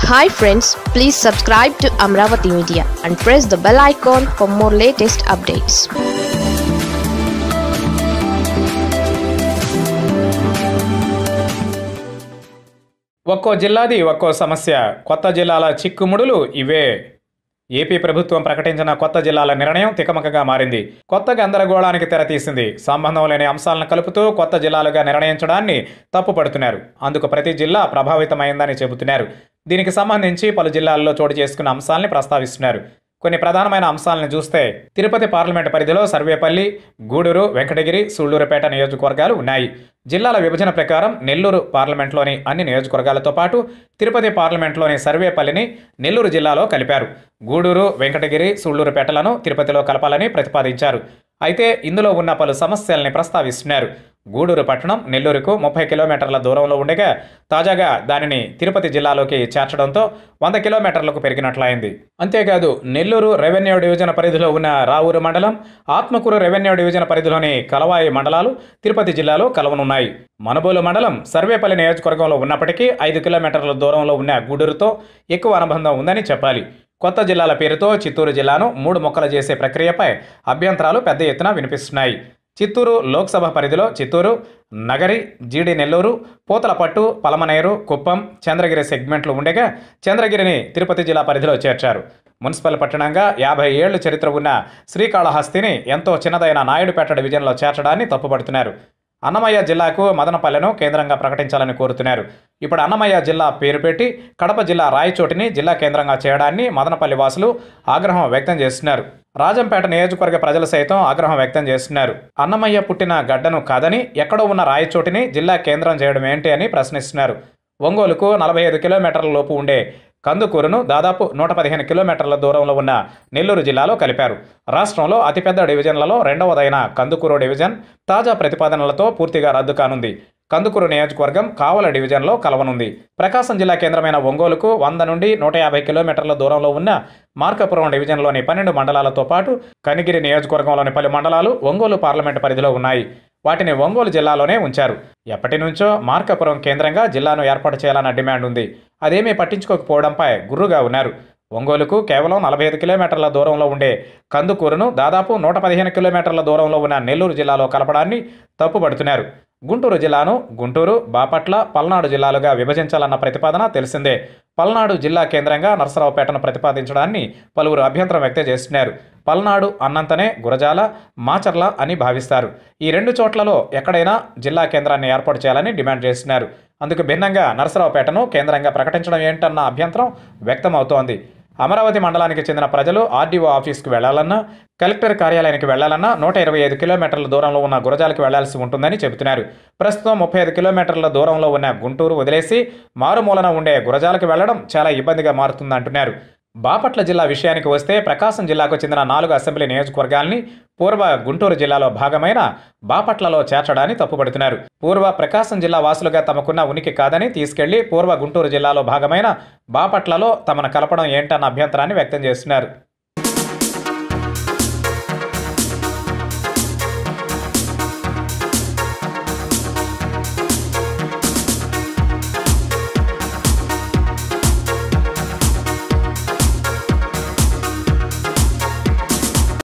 hi friends please subscribe to Amaravati media and press the bell icon for more latest updates ఒక్కో జిల్లాది ఒక్కో సమస్య కొత్త జిల్లాల చిక్కుముడులు ఇవే ఏపీ ప్రభుత్వం ప్రకటించిన కొత్త జిల్లాల నిర్ణయం తికమకగా మారింది కొత్త గందరగోళానికి తెరతీసింది సంబంధం లేని అంశాలను కలుపుతూ కొత్త జిల్లాలుగా నిర్ణయించడాన్ని తప్పుపడుతున్నారు అందుకు ప్రతి జిల్లా ప్రభావితమైందని చెబుతున్నారు దీనికి సంబంధించి పలు జిల్లాల్లో చోటు చేసుకున్న అంశాలని ప్రస్తావిస్తున్నారు కొన్ని ప్రధానమైన అంశాలను చూస్తే తిరుపతి పార్లమెంటు పరిధిలో సర్వేపల్లి గూడూరు వెంకటగిరి సూళ్లూరుపేట నియోజకవర్గాలు ఉన్నాయి జిల్లాల విభజన ప్రకారం నెల్లూరు పార్లమెంట్లోని అన్ని నియోజకవర్గాలతో పాటు తిరుపతి పార్లమెంట్లోని సర్వేపల్లిని నెల్లూరు జిల్లాలో కలిపారు గూడూరు వెంకటగిరి సూళ్లూరుపేటలను తిరుపతిలో కలపాలని ప్రతిపాదించారు అయితే ఇందులో ఉన్న పలు సమస్యల్ని ప్రస్తావిస్తున్నారు గూడూరు పట్టణం నెల్లూరుకు ముప్పై కిలోమీటర్ల దూరంలో ఉండగా తాజాగా దానిని తిరుపతి జిల్లాలోకి చేర్చడంతో వంద కిలోమీటర్లకు పెరిగినట్లయింది అంతేకాదు నెల్లూరు రెవెన్యూ డివిజన్ పరిధిలో ఉన్న రావూరు మండలం ఆత్మకూరు రెవెన్యూ డివిజన్ పరిధిలోని కలవాయి మండలాలు తిరుపతి జిల్లాలో కలవనున్నాయి మనుబోలు మండలం సర్వేపల్లి నియోజకవర్గంలో ఉన్నప్పటికీ ఐదు కిలోమీటర్ల దూరంలో ఉన్న గూడూరుతో ఎక్కువ అనుబంధం ఉందని చెప్పాలి కొత్త జిల్లాల పేరుతో చిత్తూరు జిల్లాను మూడు మొక్కలు చేసే ప్రక్రియపై అభ్యంతరాలు పెద్ద ఎత్తున వినిపిస్తున్నాయి చిత్తూరు లోక్సభ పరిధిలో చిత్తూరు నగరి జీడి నెల్లూరు పూతలపట్టు పలమనేరు కుప్పం చంద్రగిరి సెగ్మెంట్లు ఉండగా చంద్రగిరిని తిరుపతి జిల్లా పరిధిలో చేర్చారు మున్సిపల్ పట్టణంగా యాభై ఏళ్ల చరిత్ర ఉన్న శ్రీకాళహస్తిని ఎంతో చిన్నదైన నాయుడుపేట డివిజన్లో చేర్చడాన్ని తప్పుపడుతున్నారు అన్నమయ్య జిల్లాకు మదనపల్లెను కేంద్రంగా ప్రకటించాలని కోరుతున్నారు ఇప్పుడు అన్నమయ్య జిల్లా పేరు పెట్టి కడప జిల్లా రాయచోటిని జిల్లా కేంద్రంగా చేయడాన్ని మదనపల్లి వాసులు ఆగ్రహం వ్యక్తం చేస్తున్నారు రాజంపేట నియోజకవర్గ ప్రజలు సైతం ఆగ్రహం వ్యక్తం చేస్తున్నారు అన్నమయ్య పుట్టిన గడ్డను కాదని ఎక్కడో ఉన్న రాయచోటిని జిల్లా కేంద్రం చేయడం ఏంటి అని ప్రశ్నిస్తున్నారు ఒంగోలుకు నలభై ఐదు కిలోమీటర్ల లోపు ఉండే కందుకూరును దాదాపు నూట పదిహేను కిలోమీటర్ల దూరంలో ఉన్న నెల్లూరు జిల్లాలో కలిపారు రాష్ట్రంలో అతిపెద్ద డివిజన్లలో రెండవదైన కందుకూరు డివిజన్ తాజా ప్రతిపాదనలతో పూర్తిగా రద్దు కానుంది కందుకూరు నియోజకవర్గం కావల డివిజన్లో కలవనుంది ప్రకాశం జిల్లా కేంద్రమైన ఒంగోలుకు వంద నుండి నూట యాభై కిలోమీటర్ల దూరంలో ఉన్న మార్కాపురం డివిజన్లోని పన్నెండు మండలాలతో పాటు కనిగిరి నియోజకవర్గంలోని పలు మండలాలు ఒంగోలు పార్లమెంటు పరిధిలో ఉన్నాయి వాటిని ఒంగోలు జిల్లాలోనే ఉంచారు ఎప్పటి నుంచో మార్కాపురం కేంద్రంగా జిల్లాను ఏర్పాటు చేయాలన్న డిమాండ్ ఉంది అదేమీ పట్టించుకోకపోవడంపై గుర్రుగా ఉన్నారు ఒంగోలుకు కేవలం నలభై ఐదు కిలోమీటర్ల దూరంలో ఉండే కందుకూరును దాదాపు నూట పదిహేను కిలోమీటర్ల దూరంలో ఉన్న నెల్లూరు జిల్లాలో కలపడాన్ని తప్పుపడుతున్నారు గుంటూరు జిల్లాను గుంటూరు బాపట్ల పల్నాడు జిల్లాలుగా విభజించాలన్న ప్రతిపాదన తెలిసిందే పల్నాడు జిల్లా కేంద్రంగా నరసరావుపేటను ప్రతిపాదించడాన్ని పలువురు అభ్యంతరం వ్యక్తం చేస్తున్నారు పల్నాడు అన్నంతనే గురజాల మాచర్ల అని భావిస్తారు ఈ రెండు చోట్లలో ఎక్కడైనా జిల్లా కేంద్రాన్ని ఏర్పాటు చేయాలని డిమాండ్ చేస్తున్నారు అందుకు భిన్నంగా నరసరావుపేటను కేంద్రంగా ప్రకటించడం ఏంటన్న అభ్యంతరం వ్యక్తమవుతోంది అమరావతి మండలానికి చెందిన ప్రజలు ఆర్డీఓ ఆఫీస్కు వెళ్లాలన్నా కలెక్టర్ కార్యాలయానికి వెళ్లాలన్నా నూట ఇరవై ఐదు కిలోమీటర్ల దూరంలో ఉన్న గురజాలకు వెళ్లాల్సి ఉంటుందని చెబుతున్నారు ప్రస్తుతం ముప్పై ఐదు కిలోమీటర్ల దూరంలో ఉన్న గుంటూరు వదిలేసి మారుమూలన ఉండే గురజాలకు వెళ్లడం చాలా ఇబ్బందిగా మారుతుందంటున్నారు బాపట్ల జిల్లా విషయానికి వస్తే ప్రకాశం జిల్లాకు చెందిన నాలుగు అసెంబ్లీ నియోజకవర్గాల్ని పూర్వ గుంటూరు జిల్లాలో భాగమైన బాపట్లలో చేర్చడాన్ని తప్పుపడుతున్నారు పూర్వ ప్రకాశం జిల్లా వాసులుగా తమకున్న ఉనికి కాదని తీసుకెళ్లి పూర్వ గుంటూరు జిల్లాలో భాగమైన బాపట్లలో తమను కలపడం ఏంటన్న అభ్యంతరాన్ని వ్యక్తం చేస్తున్నారు